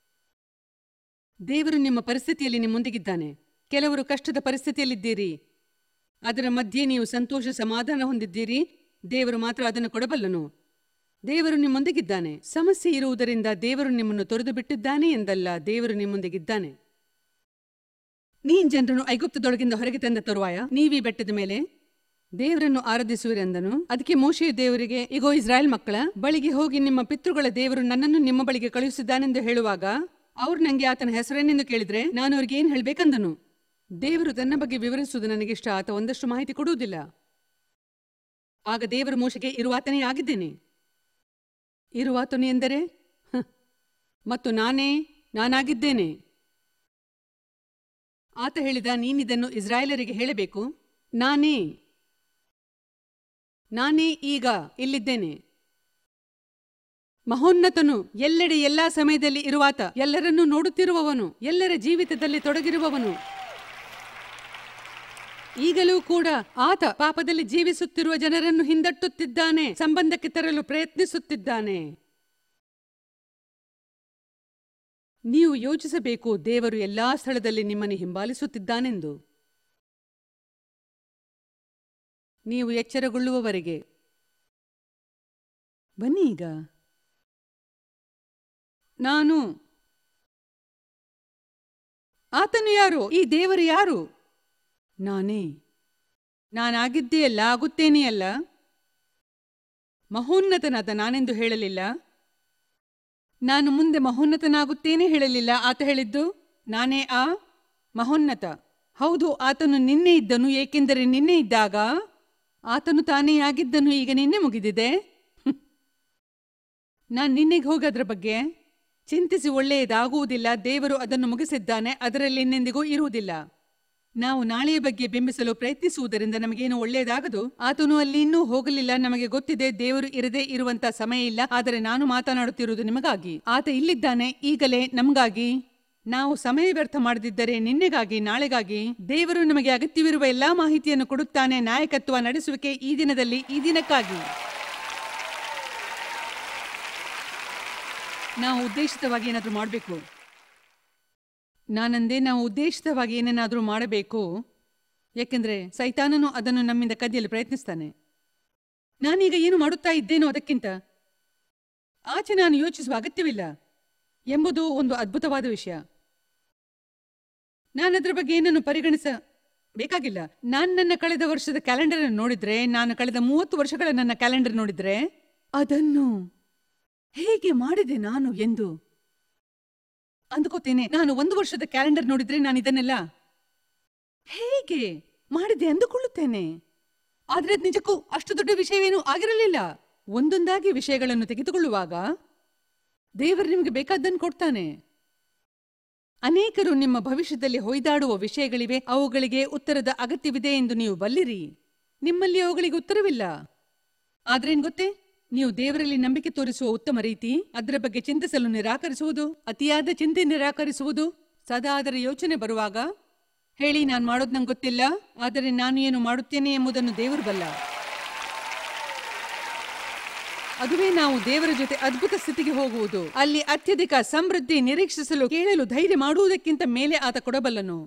ದೇವರು ನಿಮ್ಮ ಪರಿಸ್ಥಿತಿಯಲ್ಲಿ ನಿಮ್ಮೊಂದಿಗಿದ್ದಾನೆ ಕೆಲವರು ಕಷ್ಟದ ಪರಿಸ್ಥಿತಿಯಲ್ಲಿದ್ದೀರಿ ಅದರ ಮಧ್ಯೆ ನೀವು ಸಂತೋಷ ಸಮಾಧಾನ ಹೊಂದಿದ್ದೀರಿ ದೇವರು ಮಾತ್ರ ಅದನ್ನು ಕೊಡಬಲ್ಲನು ದೇವರು ನಿಮ್ಮೊಂದಿಗಿದ್ದಾನೆ ಸಮಸ್ಯೆ ಇರುವುದರಿಂದ ದೇವರು ನಿಮ್ಮನ್ನು ತೊರೆದು ಬಿಟ್ಟಿದ್ದಾನೆ ಎಂದಲ್ಲ ದೇವರು ನಿಮ್ಮೊಂದಿಗಿದ್ದಾನೆ ನೀನ್ ಜನರನ್ನು ಐಗುಪ್ತದೊಳಗಿಂದ ಹೊರಗೆ ತಂದ ತರುವಾಯ ನೀವೀ ಬೆಟ್ಟದ ಮೇಲೆ ದೇವರನ್ನು ಆರಾಧಿಸುವಿರೆಂದನು ಅದಕ್ಕೆ ಮೋಶೆಯು ದೇವರಿಗೆ ಇಗೋ ಇಸ್ರಾಯೇಲ್ ಮಕ್ಕಳ ಬಳಿಗೆ ಹೋಗಿ ನಿಮ್ಮ ಪಿತೃಗಳ ದೇವರು ನನ್ನನ್ನು ನಿಮ್ಮ ಬಳಿಗೆ ಕಳುಹಿಸಿದ್ದಾನೆಂದು ಹೇಳುವಾಗ ಅವ್ರು ನಂಗೆ ಆತನ ಹೆಸರೇನೆಂದು ಕೇಳಿದ್ರೆ ನಾನು ಅವ್ರಿಗೆ ಏನ್ ಹೇಳ್ಬೇಕಂದನು ದೇವರು ತನ್ನ ಬಗ್ಗೆ ವಿವರಿಸುವುದು ನನಗಿಷ್ಟ ಆತ ಒಂದಷ್ಟು ಮಾಹಿತಿ ಕೊಡುವುದಿಲ್ಲ ಆಗ ದೇವರು ಮೋಶೆಗೆ ಇರುವಾತನೇ ಆಗಿದ್ದೇನೆ ಇರುವಾತನು ಎಂದರೆ ಹ, ಮತ್ತು ನಾನೇ ನಾನಾಗಿದ್ದೇನೆ ಆತ ಹೇಳಿದ ನೀನಿದನ್ನು ಇಸ್ರಾಯೇಲರಿಗೆ ಹೇಳಬೇಕು ನಾನೇ ನಾನೇ ಈಗ ಇಲ್ಲಿದ್ದೇನೆ ಮಹೋನ್ನತನು ಎಲ್ಲೆಡೆ ಎಲ್ಲಾ ಸಮಯದಲ್ಲಿ ಇರುವಾತ ಎಲ್ಲರನ್ನೂ ನೋಡುತ್ತಿರುವವನು ಎಲ್ಲರ ಜೀವಿತದಲ್ಲಿ ತೊಡಗಿರುವವನು ಈಗಲೂ ಕೂಡ ಆತ ಪಾಪದಲ್ಲಿ ಜೀವಿಸುತ್ತಿರುವ ಜನರನ್ನು ಹಿಂದಟ್ಟುತ್ತಿದ್ದಾನೆ ಸಂಬಂಧಕ್ಕೆ ತರಲು ಪ್ರಯತ್ನಿಸುತ್ತಿದ್ದಾನೆ ನೀವು ಯೋಚಿಸಬೇಕು ದೇವರು ಎಲ್ಲಾ ಸ್ಥಳದಲ್ಲಿ ನಿಮ್ಮನ್ನು ಹಿಂಬಾಲಿಸುತ್ತಿದ್ದಾನೆಂದು ನೀವು ಎಚ್ಚರಗೊಳ್ಳುವವರೆಗೆ ಬನ್ನಿ ಈಗ ನಾನು ಆತನು ಯಾರು ಈ ದೇವರು ಯಾರು ನಾನೇ ನಾನಾಗಿದ್ದೇ ಅಲ್ಲ ಆಗುತ್ತೇನೆ ಅಲ್ಲ ಮಹೋನ್ನತನಾದ ನಾನೆಂದು ಹೇಳಲಿಲ್ಲ ನಾನು ಮುಂದೆ ಮಹೋನ್ನತನಾಗುತ್ತೇನೆ ಹೇಳಲಿಲ್ಲ ಆತ ಹೇಳಿದ್ದು ನಾನೇ ಆ ಮಹೋನ್ನತ ಹೌದು ಆತನು ನಿನ್ನೆ ಇದ್ದನು ಏಕೆಂದರೆ ನಿನ್ನೆ ಇದ್ದಾಗ ಆತನು ತಾನೇ ಆಗಿದ್ದನ್ನು ಈಗ ನಿನ್ನೆ ಮುಗಿದಿದೆ ನಾನು ನಿನ್ನೆಗೆ ಹೋಗೋದ್ರ ಬಗ್ಗೆ ಚಿಂತಿಸಿ ಒಳ್ಳೆಯದಾಗುವುದಿಲ್ಲ ದೇವರು ಅದನ್ನು ಮುಗಿಸಿದ್ದಾನೆ ಅದರಲ್ಲಿ ಇನ್ನೆಂದಿಗೂ ಇರುವುದಿಲ್ಲ ನಾವು ನಾಳೆಯ ಬಗ್ಗೆ ಬಿಂಬಿಸಲು ಪ್ರಯತ್ನಿಸುವುದರಿಂದ ನಮಗೇನು ಒಳ್ಳೆಯದಾಗದು ಆತನು ಅಲ್ಲಿ ಇನ್ನೂ ಹೋಗಲಿಲ್ಲ ನಮಗೆ ಗೊತ್ತಿದೆ ದೇವರು ಇರದೇ ಇರುವಂತ ಸಮಯ ಇಲ್ಲ ಆದರೆ ನಾನು ಮಾತನಾಡುತ್ತಿರುವುದು ನಿಮಗಾಗಿ ಆತ ಇಲ್ಲಿದ್ದಾನೆ ಈಗಲೇ ನಮಗಾಗಿ ನಾವು ಸಮಯ ವ್ಯರ್ಥ ಮಾಡದಿದ್ದರೆ ನಿನ್ನೆಗಾಗಿ ನಾಳೆಗಾಗಿ ದೇವರು ನಮಗೆ ಅಗತ್ಯವಿರುವ ಎಲ್ಲಾ ಮಾಹಿತಿಯನ್ನು ಕೊಡುತ್ತಾನೆ ನಾಯಕತ್ವ ನಡೆಸುವಿಕೆ ಈ ದಿನದಲ್ಲಿ ಈ ದಿನಕ್ಕಾಗಿ ನಾವು ಉದ್ದೇಶಿತವಾಗಿ ಏನಾದರೂ ಮಾಡಬೇಕು ನಾನಂದೇ ನಾವು ಉದ್ದೇಶಿತವಾಗಿ ಏನೇನಾದರೂ ಮಾಡಬೇಕು ಯಾಕೆಂದ್ರೆ ಸೈತಾನನು ಅದನ್ನು ನಮ್ಮಿಂದ ಕದಿಯಲು ಪ್ರಯತ್ನಿಸ್ತಾನೆ ನಾನೀಗ ಏನು ಮಾಡುತ್ತಾ ಇದ್ದೇನೋ ಅದಕ್ಕಿಂತ ಆಚೆ ನಾನು ಯೋಚಿಸುವ ಅಗತ್ಯವಿಲ್ಲ ಎಂಬುದು ಒಂದು ಅದ್ಭುತವಾದ ವಿಷಯ ನಾನು ಅದರ ಬಗ್ಗೆ ಏನನ್ನು ಪರಿಗಣಿಸ ಬೇಕಾಗಿಲ್ಲ ನಾನು ನನ್ನ ಕಳೆದ ವರ್ಷದ ಕ್ಯಾಲೆಂಡರ್ ನೋಡಿದ್ರೆ ನಾನು ಕಳೆದ ಮೂವತ್ತು ವರ್ಷಗಳ ನನ್ನ ಕ್ಯಾಲೆಂಡರ್ ನೋಡಿದ್ರೆ ಅದನ್ನು ಹೇಗೆ ಮಾಡಿದೆ ನಾನು ಎಂದು ಅಂದುಕೋತೇನೆ ನಾನು ಒಂದು ವರ್ಷದ ಕ್ಯಾಲೆಂಡರ್ ನೋಡಿದ್ರೆ ನಾನು ಇದನ್ನೆಲ್ಲ ಹೇಗೆ ಮಾಡಿದೆ ಅಂದುಕೊಳ್ಳುತ್ತೇನೆ ಆದ್ರೆ ಅದ್ ನಿಜಕ್ಕೂ ಅಷ್ಟು ದೊಡ್ಡ ವಿಷಯವೇನೂ ಆಗಿರಲಿಲ್ಲ ಒಂದೊಂದಾಗಿ ವಿಷಯಗಳನ್ನು ತೆಗೆದುಕೊಳ್ಳುವಾಗ ದೇವರು ನಿಮಗೆ ಬೇಕಾದ್ದನ್ನು ಕೊಡ್ತಾನೆ ಅನೇಕರು ನಿಮ್ಮ ಭವಿಷ್ಯದಲ್ಲಿ ಹೊಯ್ದಾಡುವ ವಿಷಯಗಳಿವೆ ಅವುಗಳಿಗೆ ಉತ್ತರದ ಅಗತ್ಯವಿದೆ ಎಂದು ನೀವು ಬಲ್ಲಿರಿ ನಿಮ್ಮಲ್ಲಿ ಅವುಗಳಿಗೆ ಉತ್ತರವಿಲ್ಲ ಆದ್ರೇನ್ ಗೊತ್ತೇ ನೀವು ದೇವರಲ್ಲಿ ನಂಬಿಕೆ ತೋರಿಸುವ ಉತ್ತಮ ರೀತಿ ಅದರ ಬಗ್ಗೆ ಚಿಂತಿಸಲು ನಿರಾಕರಿಸುವುದು ಅತಿಯಾದ ಚಿಂತೆ ನಿರಾಕರಿಸುವುದು ಸದಾ ಅದರ ಯೋಚನೆ ಬರುವಾಗ ಹೇಳಿ ನಾನು ಮಾಡೋದು ನಂಗೆ ಗೊತ್ತಿಲ್ಲ ಆದರೆ ನಾನು ಏನು ಮಾಡುತ್ತೇನೆ ಎಂಬುದನ್ನು ದೇವರು ಬಲ್ಲ ಅದುವೇ ನಾವು ದೇವರ ಜೊತೆ ಅದ್ಭುತ ಸ್ಥಿತಿಗೆ ಹೋಗುವುದು ಅಲ್ಲಿ ಅತ್ಯಧಿಕ ಸಮೃದ್ಧಿ ನಿರೀಕ್ಷಿಸಲು ಕೇಳಲು ಧೈರ್ಯ ಮಾಡುವುದಕ್ಕಿಂತ ಮೇಲೆ ಆತ ಕೊಡಬಲ್ಲನು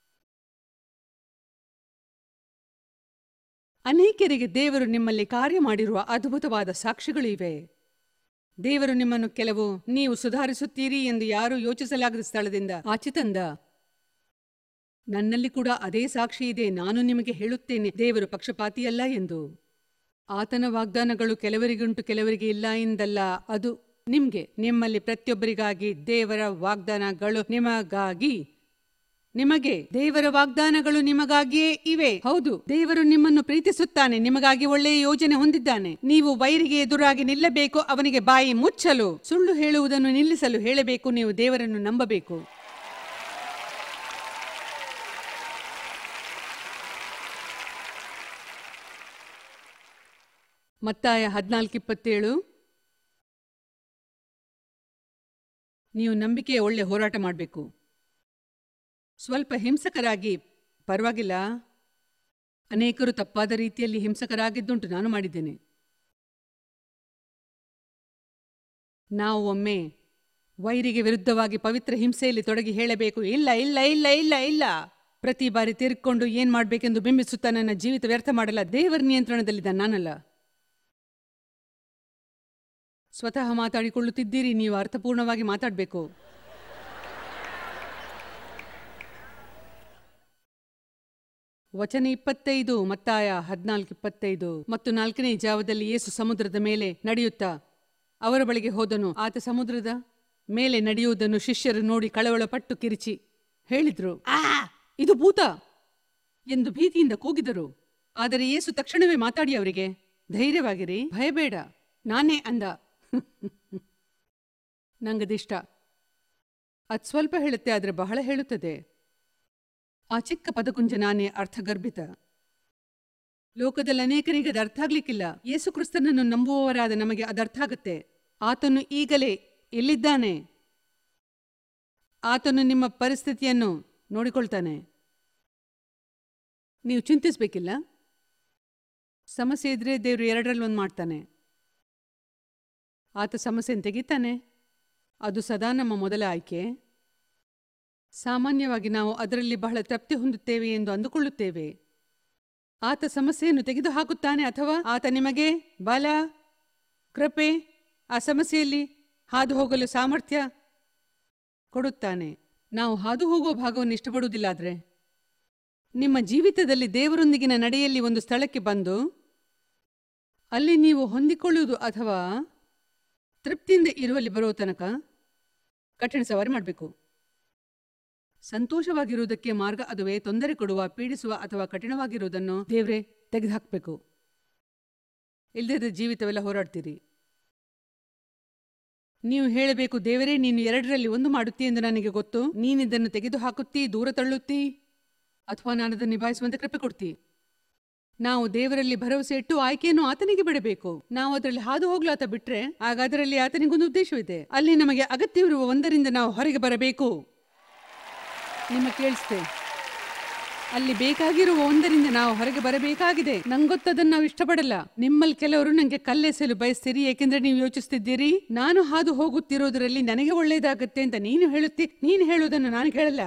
ಅನೇಕರಿಗೆ ದೇವರು ನಿಮ್ಮಲ್ಲಿ ಕಾರ್ಯ ಮಾಡಿರುವ ಅದ್ಭುತವಾದ ಸಾಕ್ಷಿಗಳು ಇವೆ ದೇವರು ನಿಮ್ಮನ್ನು ಕೆಲವು ನೀವು ಸುಧಾರಿಸುತ್ತೀರಿ ಎಂದು ಯಾರೂ ಯೋಚಿಸಲಾಗದ ಸ್ಥಳದಿಂದ ಆಚೆ ತಂದ ನನ್ನಲ್ಲಿ ಕೂಡ ಅದೇ ಸಾಕ್ಷಿ ಇದೆ ನಾನು ನಿಮಗೆ ಹೇಳುತ್ತೇನೆ ದೇವರು ಪಕ್ಷಪಾತಿಯಲ್ಲ ಎಂದು ಆತನ ವಾಗ್ದಾನಗಳು ಕೆಲವರಿಗುಂಟು ಕೆಲವರಿಗೆ ಇಲ್ಲ ಎಂದಲ್ಲ ಅದು ನಿಮ್ಗೆ ನಿಮ್ಮಲ್ಲಿ ಪ್ರತಿಯೊಬ್ಬರಿಗಾಗಿ ದೇವರ ವಾಗ್ದಾನಗಳು ನಿಮಗಾಗಿ ನಿಮಗೆ ದೇವರ ವಾಗ್ದಾನಗಳು ನಿಮಗಾಗಿಯೇ ಇವೆ ಹೌದು ದೇವರು ನಿಮ್ಮನ್ನು ಪ್ರೀತಿಸುತ್ತಾನೆ ನಿಮಗಾಗಿ ಒಳ್ಳೆಯ ಯೋಜನೆ ಹೊಂದಿದ್ದಾನೆ ನೀವು ವೈರಿಗೆ ಎದುರಾಗಿ ನಿಲ್ಲಬೇಕು ಅವನಿಗೆ ಬಾಯಿ ಮುಚ್ಚಲು ಸುಳ್ಳು ಹೇಳುವುದನ್ನು ನಿಲ್ಲಿಸಲು ಹೇಳಬೇಕು ನೀವು ದೇವರನ್ನು ನಂಬಬೇಕು ಮತ್ತಾಯ ಹದಿನಾಲ್ಕು ಇಪ್ಪತ್ತೇಳು ನೀವು ನಂಬಿಕೆಯ ಒಳ್ಳೆ ಹೋರಾಟ ಮಾಡಬೇಕು ಸ್ವಲ್ಪ ಹಿಂಸಕರಾಗಿ ಪರವಾಗಿಲ್ಲ ಅನೇಕರು ತಪ್ಪಾದ ರೀತಿಯಲ್ಲಿ ಹಿಂಸಕರಾಗಿದ್ದುಂಟು ನಾನು ಮಾಡಿದ್ದೇನೆ ನಾವು ಒಮ್ಮೆ ವೈರಿಗೆ ವಿರುದ್ಧವಾಗಿ ಪವಿತ್ರ ಹಿಂಸೆಯಲ್ಲಿ ತೊಡಗಿ ಹೇಳಬೇಕು ಇಲ್ಲ ಇಲ್ಲ ಇಲ್ಲ ಇಲ್ಲ ಇಲ್ಲ ಪ್ರತಿ ಬಾರಿ ತಿರುಗಿಕೊಂಡು ಏನ್ ಮಾಡ್ಬೇಕೆಂದು ಬಿಂಬಿಸುತ್ತಾ ನನ್ನ ಜೀವಿತ ವ್ಯರ್ಥ ಮಾಡಲ್ಲ ದೇವರ ನಿಯಂತ್ರಣದಲ್ಲಿದ್ದ ನಾನಲ್ಲ ಸ್ವತಃ ಮಾತಾಡಿಕೊಳ್ಳುತ್ತಿದ್ದೀರಿ ನೀವು ಅರ್ಥಪೂರ್ಣವಾಗಿ ಮಾತಾಡಬೇಕು ವಚನ ಇಪ್ಪತ್ತೈದು ಮತ್ತಾಯ ಹದ್ನಾಲ್ಕು ಇಪ್ಪತ್ತೈದು ಮತ್ತು ನಾಲ್ಕನೇ ಜಾವದಲ್ಲಿ ಯೇಸು ಸಮುದ್ರದ ಮೇಲೆ ನಡೆಯುತ್ತಾ ಅವರ ಬಳಿಗೆ ಹೋದನು ಆತ ಸಮುದ್ರದ ಮೇಲೆ ನಡೆಯುವುದನ್ನು ಶಿಷ್ಯರು ನೋಡಿ ಕಳವಳ ಪಟ್ಟು ಕಿರಿಚಿ ಹೇಳಿದ್ರು ಆ ಇದು ಭೂತ ಎಂದು ಭೀತಿಯಿಂದ ಕೂಗಿದರು ಆದರೆ ಯೇಸು ತಕ್ಷಣವೇ ಮಾತಾಡಿ ಅವರಿಗೆ ಧೈರ್ಯವಾಗಿರಿ ಭಯಬೇಡ ನಾನೇ ಅಂದ ನಂಗದಿಷ್ಟ ಅದ್ ಸ್ವಲ್ಪ ಹೇಳುತ್ತೆ ಆದರೆ ಬಹಳ ಹೇಳುತ್ತದೆ ಆ ಚಿಕ್ಕ ಪದಕುಂಜ ನಾನೇ ಅರ್ಥಗರ್ಭಿತ ಲೋಕದಲ್ಲಿ ಅನೇಕರಿಗೆ ಅದು ಅರ್ಥ ಆಗ್ಲಿಕ್ಕಿಲ್ಲ ಯೇಸು ಕ್ರಿಸ್ತನನ್ನು ನಂಬುವವರಾದ ನಮಗೆ ಅದು ಅರ್ಥ ಆಗುತ್ತೆ ಆತನು ಈಗಲೇ ಎಲ್ಲಿದ್ದಾನೆ ಆತನು ನಿಮ್ಮ ಪರಿಸ್ಥಿತಿಯನ್ನು ನೋಡಿಕೊಳ್ತಾನೆ ನೀವು ಚಿಂತಿಸ್ಬೇಕಿಲ್ಲ ಸಮಸ್ಯೆ ಇದ್ರೆ ದೇವರು ಎರಡರಲ್ಲಿ ಒಂದು ಮಾಡ್ತಾನೆ ಆತ ಸಮಸ್ಯೆಯನ್ನು ತೆಗಿತಾನೆ ಅದು ಸದಾ ನಮ್ಮ ಮೊದಲ ಆಯ್ಕೆ ಸಾಮಾನ್ಯವಾಗಿ ನಾವು ಅದರಲ್ಲಿ ಬಹಳ ತೃಪ್ತಿ ಹೊಂದುತ್ತೇವೆ ಎಂದು ಅಂದುಕೊಳ್ಳುತ್ತೇವೆ ಆತ ಸಮಸ್ಯೆಯನ್ನು ತೆಗೆದುಹಾಕುತ್ತಾನೆ ಅಥವಾ ಆತ ನಿಮಗೆ ಬಲ ಕೃಪೆ ಆ ಸಮಸ್ಯೆಯಲ್ಲಿ ಹಾದು ಹೋಗಲು ಸಾಮರ್ಥ್ಯ ಕೊಡುತ್ತಾನೆ ನಾವು ಹಾದು ಹೋಗುವ ಭಾಗವನ್ನು ಇಷ್ಟಪಡುವುದಿಲ್ಲ ಆದ್ರೆ ನಿಮ್ಮ ಜೀವಿತದಲ್ಲಿ ದೇವರೊಂದಿಗಿನ ನಡೆಯಲ್ಲಿ ಒಂದು ಸ್ಥಳಕ್ಕೆ ಬಂದು ಅಲ್ಲಿ ನೀವು ಹೊಂದಿಕೊಳ್ಳುವುದು ಅಥವಾ ತೃಪ್ತಿಯಿಂದ ಇರುವಲ್ಲಿ ಬರುವ ತನಕ ಕಠಿಣ ಸವಾರಿ ಮಾಡಬೇಕು ಸಂತೋಷವಾಗಿರುವುದಕ್ಕೆ ಮಾರ್ಗ ಅದುವೇ ತೊಂದರೆ ಕೊಡುವ ಪೀಡಿಸುವ ಅಥವಾ ಕಠಿಣವಾಗಿರುವುದನ್ನು ದೇವ್ರೆ ತೆಗೆದುಹಾಕಬೇಕು ಇಲ್ಲದ ಜೀವಿತವೆಲ್ಲ ಹೋರಾಡ್ತೀರಿ ನೀವು ಹೇಳಬೇಕು ದೇವರೇ ನೀನು ಎರಡರಲ್ಲಿ ಒಂದು ಮಾಡುತ್ತಿ ಎಂದು ನನಗೆ ಗೊತ್ತು ನೀನಿದ್ದನ್ನು ತೆಗೆದು ಹಾಕುತ್ತಿ ದೂರ ತಳ್ಳುತ್ತಿ ಅಥವಾ ನಾನು ಅದನ್ನು ನಿಭಾಯಿಸುವಂತೆ ಕೃಪೆ ಕೊಡ್ತಿ ನಾವು ದೇವರಲ್ಲಿ ಭರವಸೆ ಇಟ್ಟು ಆಯ್ಕೆಯನ್ನು ಆತನಿಗೆ ಬಿಡಬೇಕು ನಾವು ಅದರಲ್ಲಿ ಹಾದು ಹೋಗ್ಲು ಆತ ಬಿಟ್ರೆ ಆಗ ಅದರಲ್ಲಿ ಆತನಿಗೊಂದು ಉದ್ದೇಶವಿದೆ ಅಲ್ಲಿ ನಮಗೆ ಅಗತ್ಯವಿರುವ ಒಂದರಿಂದ ನಾವು ಹೊರಗೆ ಬರಬೇಕು ನಿಮ್ಮ ಕೇಳಿಸ್ತೆ ಅಲ್ಲಿ ಬೇಕಾಗಿರುವ ಒಂದರಿಂದ ನಾವು ಹೊರಗೆ ಬರಬೇಕಾಗಿದೆ ನಂಗೊತ್ತದನ್ನು ನಾವು ಇಷ್ಟಪಡಲ್ಲ ನಿಮ್ಮಲ್ಲಿ ಕೆಲವರು ನಂಗೆ ಕಲ್ಲೆಸಲು ಬಯಸ್ತೀರಿ ಏಕೆಂದ್ರೆ ನೀವು ಯೋಚಿಸ್ತಿದ್ದೀರಿ ನಾನು ಹಾದು ಹೋಗುತ್ತಿರೋದ್ರಲ್ಲಿ ನನಗೆ ಒಳ್ಳೇದಾಗತ್ತೆ ಅಂತ ನೀನು ಹೇಳುತ್ತಿ ನೀನು ಹೇಳುವುದನ್ನು ನಾನು ಕೇಳಲ್ಲ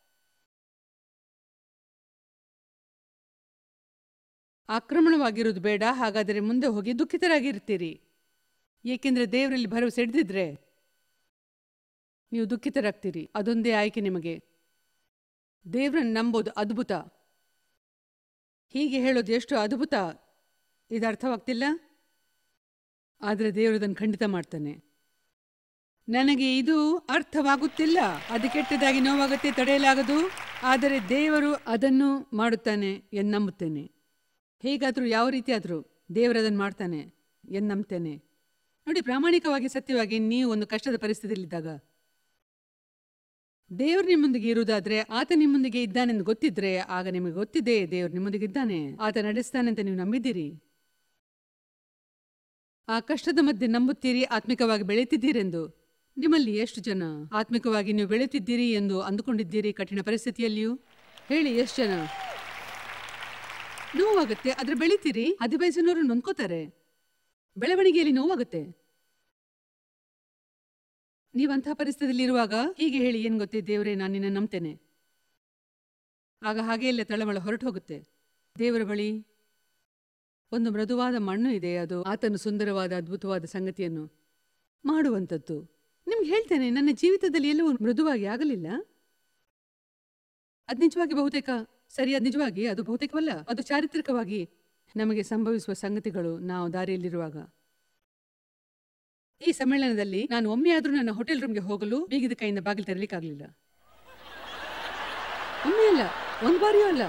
ಆಕ್ರಮಣವಾಗಿರುವುದು ಬೇಡ ಹಾಗಾದರೆ ಮುಂದೆ ಹೋಗಿ ದುಃಖಿತರಾಗಿರ್ತೀರಿ ಏಕೆಂದ್ರೆ ದೇವರಲ್ಲಿ ಭರವಸೆ ಹಿಡಿದಿದ್ರೆ ನೀವು ದುಃಖಿತರಾಗ್ತೀರಿ ಅದೊಂದೇ ಆಯ್ಕೆ ನಿಮಗೆ ದೇವರನ್ನು ನಂಬೋದು ಅದ್ಭುತ ಹೀಗೆ ಹೇಳೋದು ಎಷ್ಟು ಅದ್ಭುತ ಇದು ಅರ್ಥವಾಗ್ತಿಲ್ಲ ಆದರೆ ದೇವರು ಅದನ್ನು ಖಂಡಿತ ಮಾಡ್ತಾನೆ ನನಗೆ ಇದು ಅರ್ಥವಾಗುತ್ತಿಲ್ಲ ಅದು ಕೆಟ್ಟದಾಗಿ ನೋವಾಗುತ್ತೆ ತಡೆಯಲಾಗದು ಆದರೆ ದೇವರು ಅದನ್ನು ಮಾಡುತ್ತಾನೆ ಎಂದು ನಂಬುತ್ತೇನೆ ಹೇಗಾದರೂ ಯಾವ ರೀತಿ ಆದರೂ ದೇವರು ಅದನ್ನು ಮಾಡ್ತಾನೆ ಎಂದು ನಂಬ್ತೇನೆ ನೋಡಿ ಪ್ರಾಮಾಣಿಕವಾಗಿ ಸತ್ಯವಾಗಿ ನೀವು ಒಂದು ಕಷ್ಟದ ಪರಿಸ್ಥಿತಿಯಲ್ಲಿದ್ದಾಗ ದೇವರು ನಿಮ್ಮೊಂದಿಗೆ ಇರುವುದಾದ್ರೆ ಆತ ನಿಮ್ಮೊಂದಿಗೆ ಇದ್ದಾನೆಂದು ಗೊತ್ತಿದ್ರೆ ಆಗ ನಿಮಗೆ ಗೊತ್ತಿದೆ ದೇವರು ನಿಮ್ಮೊಂದಿಗೆ ಇದ್ದಾನೆ ಆತ ನಡೆಸ್ತಾನೆ ಅಂತ ನೀವು ನಂಬಿದ್ದೀರಿ ಆ ಕಷ್ಟದ ಮಧ್ಯೆ ನಂಬುತ್ತೀರಿ ಆತ್ಮಿಕವಾಗಿ ಬೆಳೆಯುತ್ತಿದ್ದೀರೆಂದು ನಿಮ್ಮಲ್ಲಿ ಎಷ್ಟು ಜನ ಆತ್ಮಿಕವಾಗಿ ನೀವು ಬೆಳೆಯುತ್ತಿದ್ದೀರಿ ಎಂದು ಅಂದುಕೊಂಡಿದ್ದೀರಿ ಕಠಿಣ ಪರಿಸ್ಥಿತಿಯಲ್ಲಿಯೂ ಹೇಳಿ ಎಷ್ಟು ಜನ ನೋವಾಗುತ್ತೆ ಆದ್ರೆ ಬೆಳಿತೀರಿ ಹದಿಬಯಸಿನವರು ನೊಂದ್ಕೋತಾರೆ ಬೆಳವಣಿಗೆಯಲ್ಲಿ ನೋವಾಗುತ್ತೆ ನೀವಂತಹ ಪರಿಸ್ಥಿತಿಯಲ್ಲಿ ಇರುವಾಗ ಹೀಗೆ ಹೇಳಿ ಏನ್ ಗೊತ್ತೇ ದೇವರೇ ನಾನು ನಿನ್ನ ನಂಬ್ತೇನೆ ಆಗ ಹಾಗೆ ಎಲ್ಲ ತಳಮಳ ಹೊರಟು ಹೋಗುತ್ತೆ ದೇವರ ಬಳಿ ಒಂದು ಮೃದುವಾದ ಮಣ್ಣು ಇದೆ ಅದು ಆತನು ಸುಂದರವಾದ ಅದ್ಭುತವಾದ ಸಂಗತಿಯನ್ನು ಮಾಡುವಂಥದ್ದು ನಿಮ್ಗೆ ಹೇಳ್ತೇನೆ ನನ್ನ ಜೀವಿತದಲ್ಲಿ ಎಲ್ಲವೂ ಮೃದುವಾಗಿ ಆಗಲಿಲ್ಲ ಅದು ನಿಜವಾಗಿ ಬಹುತೇಕ ಸರಿ ಅದು ನಿಜವಾಗಿ ಅದು ಬಹುತೇಕವಲ್ಲ ಅದು ಚಾರಿತ್ರಿಕವಾಗಿ ನಮಗೆ ಸಂಭವಿಸುವ ಸಂಗತಿಗಳು ನಾವು ದಾರಿಯಲ್ಲಿರುವಾಗ ಈ ಸಮ್ಮೇಳನದಲ್ಲಿ ನಾನು ಒಮ್ಮೆಯಾದ್ರೂ ನನ್ನ ಹೋಟೆಲ್ ರೂಮ್ಗೆ ಹೋಗಲು ಬೀಗಿದ ಕೈಯಿಂದ ಬಾಗಿಲು ತೆರಲಿಕ್ಕಾಗಲಿಲ್ಲ ಒಮ್ಮೆ ಅಲ್ಲ ಒಂದು ಬಾರಿಯೂ ಅಲ್ಲ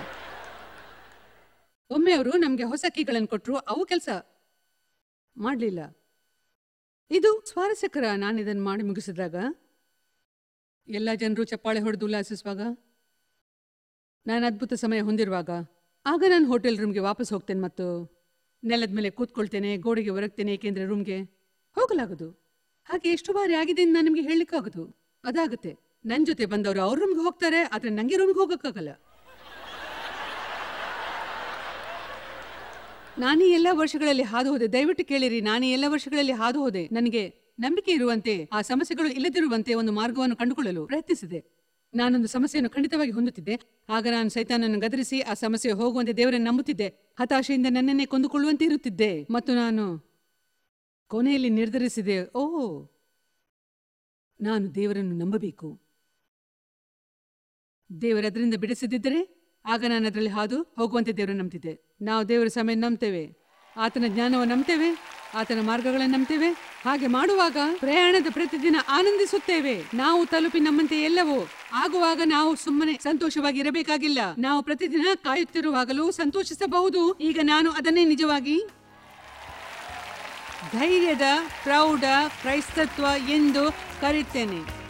ಒಮ್ಮೆ ಅವರು ನಮಗೆ ಹೊಸ ಕೀಗಳನ್ನು ಕೊಟ್ಟರು ಅವು ಕೆಲಸ ಮಾಡಲಿಲ್ಲ ಇದು ಸ್ವಾರಸ್ಯಕರ ನಾನು ಇದನ್ನು ಮಾಡಿ ಮುಗಿಸಿದಾಗ ಎಲ್ಲ ಜನರು ಚಪ್ಪಾಳೆ ಹೊಡೆದು ಉಲ್ಲಾಸಿಸುವಾಗ ನಾನು ಅದ್ಭುತ ಸಮಯ ಹೊಂದಿರುವಾಗ ಆಗ ನಾನು ಹೋಟೆಲ್ ರೂಮ್ಗೆ ವಾಪಸ್ ಹೋಗ್ತೇನೆ ಮತ್ತು ನೆಲದ ಮೇಲೆ ಕೂತ್ಕೊಳ್ತೇನೆ ಗೋಡೆಗೆ ಹೊರಗ್ತೇನೆ ಏಕೆಂದ್ರೆ ರೂಮ್ಗೆ ಹೋಗಲಾಗದು ಹಾಗೆ ಎಷ್ಟು ಬಾರಿ ಆಗಿದೆ ಅಂತ ನಾನು ನಿಮಗೆ ಹೇಳಲಿಕ್ಕಾಗದು ಅದಾಗುತ್ತೆ ನನ್ನ ಜೊತೆ ಬಂದವರು ಅವ್ರ ರೂಮ್ಗೆ ಹೋಗ್ತಾರೆ ಆದ್ರೆ ನಂಗೆ ರೂಮ್ಗೆ ಹೋಗೋಕ್ಕಾಗಲ್ಲ ನಾನೀ ಎಲ್ಲ ವರ್ಷಗಳಲ್ಲಿ ಹಾದು ಹೋದೆ ದಯವಿಟ್ಟು ಕೇಳಿರಿ ನಾನೀ ಎಲ್ಲ ವರ್ಷಗಳಲ್ಲಿ ಹಾದು ಹೋದೆ ನನಗೆ ನಂಬಿಕೆ ಇರುವಂತೆ ಆ ಸಮಸ್ಯೆಗಳು ಇಲ್ಲದಿರುವಂತೆ ಒಂದು ಮಾರ್ಗವನ್ನು ಕಂಡುಕೊಳ್ಳಲು ಪ್ರಯತ್ನಿಸಿದೆ ನಾನೊಂದು ಸಮಸ್ಯೆಯನ್ನು ಖಂಡಿತವಾಗಿ ಹೊಂದುತ್ತಿದ್ದೆ ಆಗ ನಾನು ಸೈತಾನನ್ನು ಗದರಿಸಿ ಆ ಸಮಸ್ಯೆ ಹೋಗುವಂತೆ ದೇವರನ್ನು ನಂಬುತ್ತಿದ್ದೆ ಹತಾಶೆಯಿಂದ ನನ್ನನ್ನೇ ಕೊಂದುಕೊಳ್ಳುವಂತೆ ಇರುತ್ತಿದ್ದೆ ಮತ್ತು ನಾನು ಕೊನೆಯಲ್ಲಿ ನಿರ್ಧರಿಸಿದೆ ಓ ನಾನು ದೇವರನ್ನು ನಂಬಬೇಕು ದೇವರದರಿಂದ ಬಿಡಿಸದಿದ್ದರೆ ಆಗ ನಾನು ಅದರಲ್ಲಿ ಹಾದು ಹೋಗುವಂತೆ ದೇವರನ್ನು ನಂಬ್ತಿದ್ದೆ ನಾವು ದೇವರ ಸಮಯ ನಂಬ್ತೇವೆ ಆತನ ಜ್ಞಾನವನ್ನು ನಂಬ್ತೇವೆ ಆತನ ಮಾರ್ಗಗಳನ್ನು ನಂಬ್ತೇವೆ ಹಾಗೆ ಮಾಡುವಾಗ ಪ್ರಯಾಣದ ಪ್ರತಿದಿನ ಆನಂದಿಸುತ್ತೇವೆ ನಾವು ತಲುಪಿ ನಮ್ಮಂತೆ ಎಲ್ಲವೂ ಆಗುವಾಗ ನಾವು ಸುಮ್ಮನೆ ಸಂತೋಷವಾಗಿ ಇರಬೇಕಾಗಿಲ್ಲ ನಾವು ಪ್ರತಿದಿನ ಕಾಯುತ್ತಿರುವಾಗಲೂ ಸಂತೋಷಿಸಬಹುದು ಈಗ ನಾನು ಅದನ್ನೇ ನಿಜವಾಗಿ ಧೈರ್ಯದ ಪ್ರೌಢ ಕ್ರೈಸ್ತತ್ವ ಎಂದು ಕರೆಯುತ್ತೇನೆ